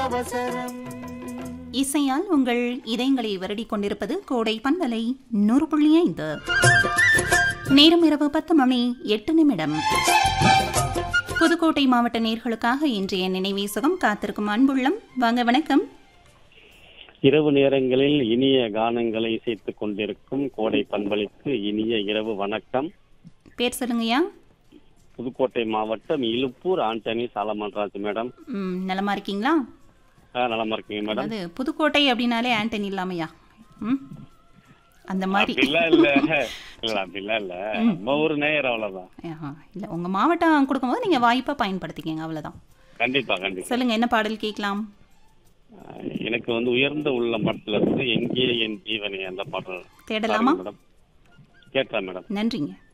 அவசரம் இசையால் உங்கள் இதயங்களை வருடிக் கொண்டிருப்பது கோடை பண்பலை நூறு புள்ளி ஐந்து நேரம் இரவு பத்து மணி எட்டு நிமிடம் புதுக்கோட்டை மாவட்ட நேர்களுக்காக இன்றைய நினைவேசகம் காத்திருக்கும் அன்புள்ளம் வாங்க வணக்கம் இரவு நேரங்களில் இனிய கானங்களை இசைத்துக் கொண்டிருக்கும் கோடை பண்பளிக்கு இனிய இரவு வணக்கம் பேர் சொல்லுங்கய்யா புதுக்கோட்டை மாவட்டம் இலுப்பூர் ஆண்டனி சாலமன்ராஜ் மேடம் ம், நலமா இருக்கீங்களா ஆ, நலமா இருக்கீங்க மேடம் அது புதுக்கோட்டை அப்படின்னாலே ஆண்டனி இல்லாமையா ம் அந்த மாதிரி அப்படிலாம் இல்ல இல்ல அப்படிலாம் இல்ல நம்ம ஒரு நேயர் அவ்வளவுதான் ஆஹா, இல்ல உங்க மாவட்டம் கொடுக்கும்போது நீங்க வாய்ப்பா பயன்படுத்திக்கங்க அவ்வளவுதான் கண்டிப்பா கண்டிப்பா சொல்லுங்க என்ன பாடல் கேட்கலாம் ஆ, எனக்கு வந்து உயர்ந்த உள்ள மட்டத்துல இருந்து எங்கே என் ஜீவனே அந்த பாடல் தேடலாமா மேடம் கேட்டா மேடம் நன்றிங்க